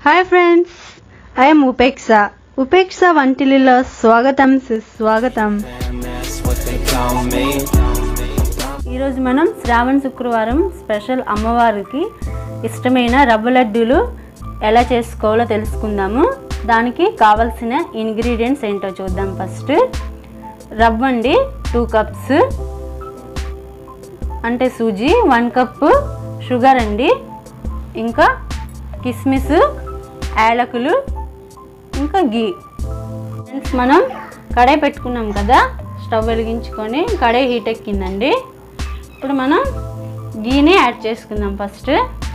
Hi friends I'm Upeksha Upeksha వంటిలిలో స్వాగతం సుస్వాగతం And that's what they call me. ఈరోజు మనం శ్రావణ శుక్రవారం స్పెషల్ అమ్మవారికి ఇష్టమైన రవ్వ లడ్డూలు ఎలా చేసుకోవాలో తెలుసుకుందాము దానికి కావలసిన ఇంగ్రీడియంట్స్ ఏంటో చూద్దాం ఫస్ట్ రవ్వ అండి టూ కప్స్ అంటే సూజీ వన్ కప్ షుగర్ అండి ఇంకా కిస్మిస్ యాలకులు ఇంకా గీ ఫ్రెండ్స్ మనం కడాయి పెట్టుకున్నాం కదా స్టవ్ వెలిగించుకొని కడాయి హీట్ ఎక్కిందండి ఇప్పుడు మనం గీని యాడ్ చేసుకుందాం ఫస్ట్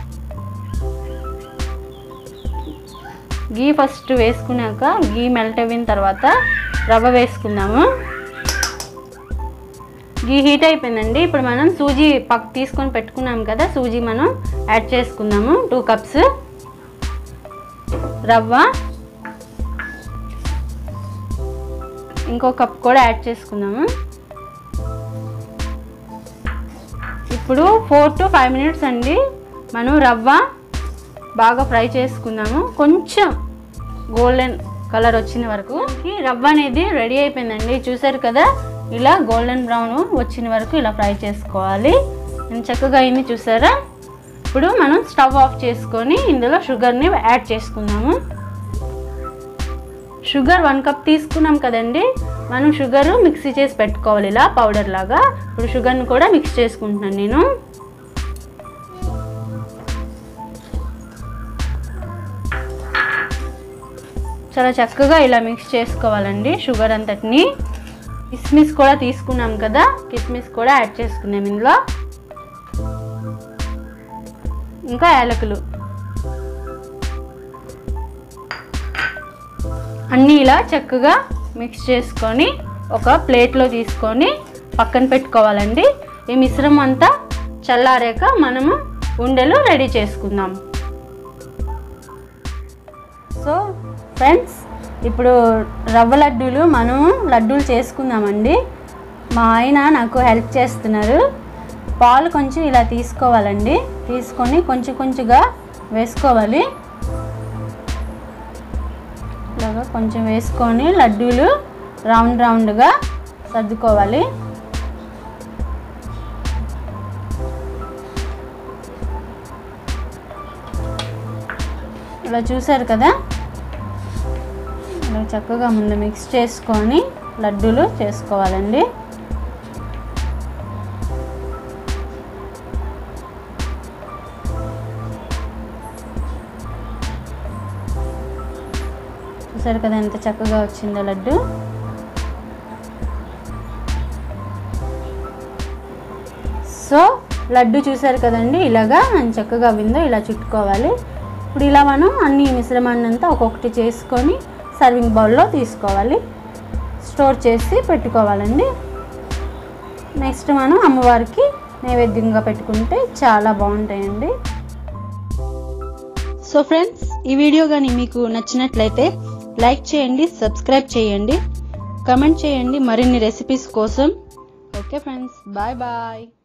గీ ఫస్ట్ వేసుకున్నాక గీ మెల్ట్ అయిన తర్వాత రవ్వ వేసుకుందాము గీ హీట్ అయిపోయిందండి ఇప్పుడు మనం సూజీ పక్ తీసుకొని పెట్టుకున్నాం కదా సూజీ మనం యాడ్ చేసుకుందాము టూ కప్స్ రవ్వ ఇంకో కప్ కూడా యాడ్ చేసుకుందాము ఇప్పుడు ఫోర్ టు ఫైవ్ మినిట్స్ అండి మనం రవ్వ బాగా ఫ్రై చేసుకుందాము కొంచెం గోల్డెన్ కలర్ వచ్చిన వరకు ఈ రవ్వ అనేది రెడీ అయిపోయిందండి చూసారు కదా ఇలా గోల్డెన్ బ్రౌన్ వచ్చిన వరకు ఇలా ఫ్రై చేసుకోవాలి నేను చక్కగా అయింది చూసారా ఇప్పుడు మనం స్టవ్ ఆఫ్ చేసుకొని ఇందులో షుగర్ని యాడ్ చేసుకుందాము షుగర్ వన్ కప్ తీసుకున్నాం కదండి మనం షుగర్ మిక్సీ చేసి పెట్టుకోవాలి ఇలా పౌడర్ లాగా ఇప్పుడు షుగర్ని కూడా మిక్స్ చేసుకుంటున్నాను నేను చాలా చక్కగా ఇలా మిక్స్ చేసుకోవాలండి షుగర్ అంతటిని కిస్మిస్ కూడా తీసుకున్నాం కదా కిస్మిస్ కూడా యాడ్ చేసుకున్నాం ఇందులో ఇంకా యాలకులు అన్నీ ఇలా చక్కగా మిక్స్ చేసుకొని ఒక ప్లేట్లో తీసుకొని పక్కన పెట్టుకోవాలండి ఈ మిశ్రమం అంతా చల్లారాక మనము ఉండలు రెడీ చేసుకుందాం సో ఫ్రెండ్స్ ఇప్పుడు రవ్వ లడ్డూలు మనం లడ్డూలు చేసుకుందామండి మా ఆయన నాకు హెల్ప్ చేస్తున్నారు పాలు కొంచెం ఇలా తీసుకోవాలండి తీసుకొని కొంచెం కొంచెంగా వేసుకోవాలి ఇలాగా కొంచెం వేసుకొని లడ్డూలు రౌండ్ రౌండ్గా సర్దుకోవాలి ఇలా చూసారు కదా ఇలా చక్కగా ముందు మిక్స్ చేసుకొని లడ్డూలు చేసుకోవాలండి చూసారు కదా ఎంత చక్కగా వచ్చిందో లడ్డు సో లడ్డు చూసారు కదండి ఇలాగా చక్కగా విందో ఇలా చుట్టుకోవాలి ఇప్పుడు ఇలా మనం అన్ని మిశ్రమాన్ని అంతా ఒక్కొక్కటి చేసుకొని సర్వింగ్ బౌల్లో తీసుకోవాలి స్టోర్ చేసి పెట్టుకోవాలండి నెక్స్ట్ మనం అమ్మవారికి నైవేద్యంగా పెట్టుకుంటే చాలా బాగుంటాయండి సో ఫ్రెండ్స్ ఈ వీడియో కానీ మీకు నచ్చినట్లయితే లైక్ చేయండి సబ్స్క్రైబ్ చేయండి కమెంట్ చేయండి మరిన్ని రెసిపీస్ కోసం ఓకే ఫ్రెండ్స్ బాయ్ బాయ్